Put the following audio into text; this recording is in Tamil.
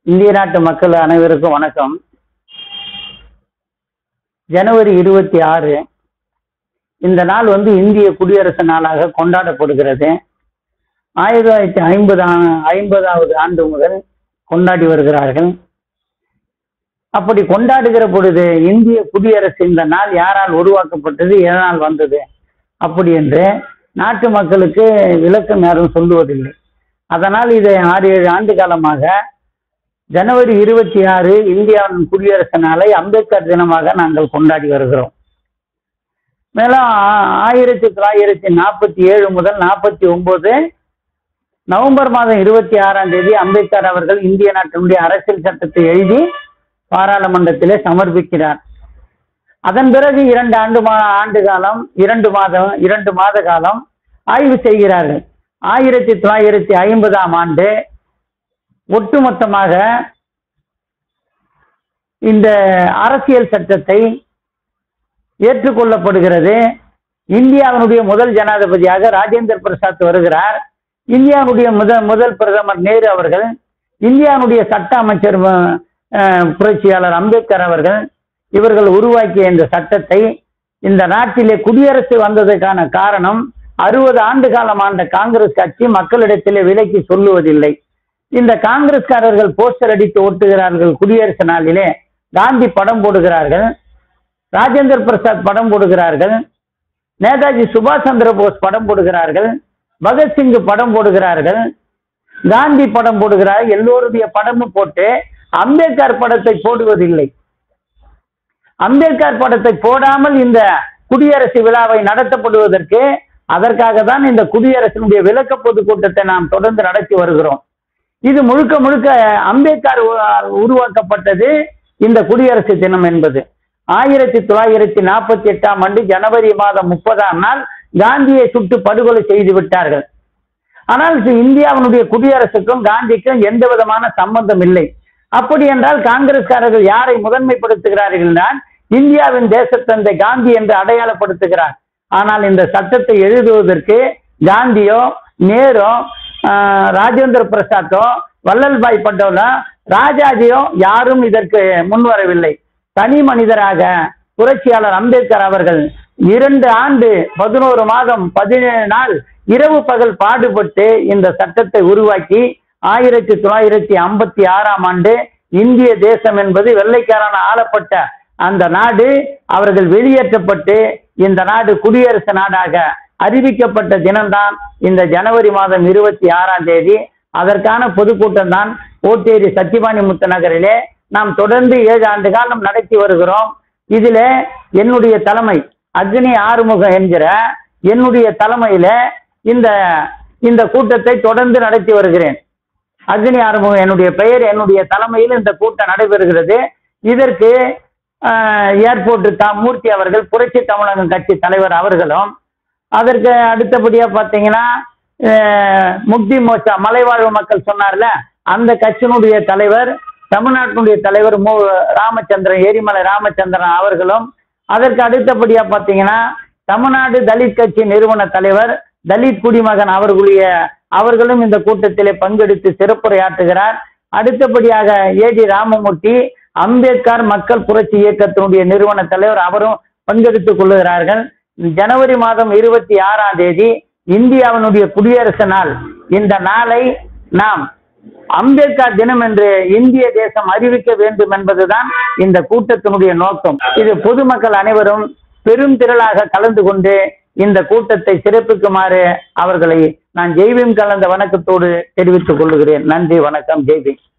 இந்திய நாட்டு மக்கள் அனைவருக்கும் வணக்கம் ஜனவரி இருபத்தி ஆறு இந்த நாள் வந்து இந்திய குடியரசு நாளாக கொண்டாடப்படுகிறது ஆயிரத்தி தொள்ளாயிரத்தி ஐம்பது ஐம்பதாவது ஆண்டு முதல் கொண்டாடி வருகிறார்கள் அப்படி கொண்டாடுகிற பொழுது இந்திய குடியரசு இந்த நாள் யாரால் உருவாக்கப்பட்டது எதனால் வந்தது அப்படி என்று நாட்டு மக்களுக்கு விளக்கம் யாரும் சொல்லுவதில்லை அதனால் இதை ஆறு ஏழு ஆண்டு காலமாக ஜனவரி இருபத்தி ஆறு இந்தியாவின் குடியரசு நாளை அம்பேத்கர் தினமாக நாங்கள் கொண்டாடி வருகிறோம் மேலும் ஆ- ஆயிரத்தி தொள்ளாயிரத்தி நாற்பத்தி ஏழு முதல் நாற்பத்தி ஒன்பது நவம்பர் மாதம் இருபத்தி ஆறாம் தேதி அம்பேத்கர் அவர்கள் இந்திய நாட்டினுடைய அரசியல் சட்டத்தை எழுதி பாராளுமன்றத்திலே சமர்ப்பிக்கிறார் அதன் பிறகு இரண்டு ஆண்டு மா ஆண்டு காலம் இரண்டு மாதம் இரண்டு மாத காலம் ஆய்வு செய்கிறார்கள் ஆயிரத்தி தொள்ளாயிரத்தி ஐம்பதாம் ஆண்டு ஒட்டுமொத்தமாக இந்த அரசியல் சட்டத்தை ஏற்றுக்கொள்ளப்படுகிறது இந்தியாவினுடைய முதல் ஜனாதிபதியாக ராஜேந்திர பிரசாத் வருகிறார் இந்தியாவுடைய முதல் முதல் பிரதமர் நேரு அவர்கள் இந்தியாவுடைய சட்ட அமைச்சர் அஹ், புரட்சியாளர் அம்பேத்கர் அவர்கள் இவர்கள் உருவாக்கிய இந்த சட்டத்தை இந்த நாட்டிலே குடியரசு வந்ததற்கான காரணம் அறுபது ஆண்டு காலம் ஆண்ட காங்கிரஸ் கட்சி மக்களிடத்திலே விலக்கி சொல்லுவதில்லை இந்த காங்கிரஸ்காரர்கள் போஸ்டர் அடித்து ஓட்டுகிறார்கள் குடியரசு நாளிலே காந்தி படம் போடுகிறார்கள் ராஜேந்திர பிரசாத் படம் போடுகிறார்கள் நேதாஜி சுபாஷ் சந்திர போஸ் படம் போடுகிறார்கள் பகத்சிங் படம் போடுகிறார்கள் காந்தி படம் போடுகிறார் எல்லோருடைய படமும் போட்டு அம்பேத்கர் படத்தை போடுவதில்லை அம்பேத்கர் படத்தை போடாமல் இந்த குடியரசு விழாவை நடத்தப்படுவதற்கு அதற்காக தான் இந்த குடியரசினுடைய விளக்க பொதுக்கூட்டத்தை நாம் தொடர்ந்து நடத்தி வருகிறோம் இது முழுக்க முழுக்க அம்பேத்கர் உ- உருவாக்கப்பட்டது இந்த குடியரசு தினம் என்பது ஆயிரத்தி தொள்ளாயிரத்தி நாற்பத்தி எட்டாம் ஆண்டு ஜனவரி மாதம் முப்பதாம் நாள் காந்தியை சுட்டு படுகொலை செய்து விட்டார்கள் ஆனால் இது இந்தியாவினுடைய குடியரசுக்கும் காந்திக்கும் எந்த விதமான சம்பந்தம் இல்லை அப்படி என்றால் காங்கிரஸ்காரர்கள் யாரை முதன்மைப்படுத்துகிறார்கள் என்றால் இந்தியாவின் தேசத்தந்தை காந்தி என்று அடையாளப்படுத்துகிறார் ஆனால் இந்த சட்டத்தை எழுதுவதற்கு காந்தியோ நேரோ ஆஹ், ராஜேந்திர பிரசாத்தோ வல்லல்பாய் பட்டோலோ ராஜாஜியோ யாரும் இதற்கு முன்வரவில்லை தனி மனிதராக புரட்சியாளர் அம்பேத்கர் அவர்கள் இரண்டு ஆண்டு பதினோரு மாதம் பதினேழு நாள் இரவு பகல் பாடுபட்டு இந்த சட்டத்தை உருவாக்கி ஆயிரத்தி தொள்ளாயிரத்தி ஐம்பத்தி ஆறாம் ஆண்டு இந்திய தேசம் என்பது வெள்ளைக்காரன ஆளப்பட்ட அந்த நாடு அவர்கள் வெளியேற்றப்பட்டு இந்த நாடு குடியரசு நாடாக அறிவிக்கப்பட்ட தினம்தான் இந்த ஜனவரி மாதம் இருபத்தி ஆறாம் தேதி அதற்கான பொதுக்கூட்டம் தான் ஓட்டேரி சத்தியபாணி முத்து நகரிலே நாம் தொடர்ந்து ஏழு ஆண்டு காலம் நடத்தி வருகிறோம் இதுல என்னுடைய தலைமை அக்னி ஆறுமுகம் என்கிற என்னுடைய தலைமையில இந்த இந்த கூட்டத்தை தொடர்ந்து நடத்தி வருகிறேன் அக்னி ஆறுமுகம் என்னுடைய பெயர் என்னுடைய தலைமையில் இந்த கூட்டம் நடைபெறுகிறது இதற்கு ஏர்போர்ட் தா மூர்த்தி அவர்கள் புரட்சி தமிழகம் கட்சி தலைவர் அவர்களும் அதற்கு அடுத்தபடியா பார்த்தீங்கன்னா அஹ், முக்தி மோர்ச்சா மலைவாழ்வு மக்கள் சொன்னார்ல அந்த கட்சியினுடைய தலைவர் தமிழ்நாட்டினுடைய தலைவர் மு ராமச்சந்திரன் எரிமலை ராமச்சந்திரன் அவர்களும் அதற்கு அடுத்தபடியா பார்த்தீங்கன்னா தமிழ்நாடு தலித் கட்சி நிறுவன தலைவர் தலித் குடிமகன் அவர்களுடைய அவர்களும் இந்த கூட்டத்திலே பங்கெடுத்து சிறப்புரையாற்றுகிறார் அடுத்தபடியாக ஏடி ராமமூர்த்தி அம்பேத்கர் மக்கள் புரட்சி இயக்கத்தினுடைய நிறுவன தலைவர் அவரும் பங்கெடுத்துக் கொள்ளுகிறார்கள் ஜனவரி மாதம் இருபத்தி ஆறாம் தேதி இந்தியாவினுடைய குடியரசு நாள் இந்த நாளை நாம் அம்பேத்கர் தினம் என்று இந்திய தேசம் அறிவிக்க வேண்டும் என்பதுதான் இந்த கூட்டத்தினுடைய நோக்கம் இது பொதுமக்கள் அனைவரும் பெரும் திரளாக கலந்து கொண்டு இந்த கூட்டத்தை சிறப்பிக்குமாறு அவர்களை நான் ஜெய்பீம் கலந்த வணக்கத்தோடு தெரிவித்துக் கொள்ளுகிறேன் நன்றி வணக்கம் ஜெய்பீம்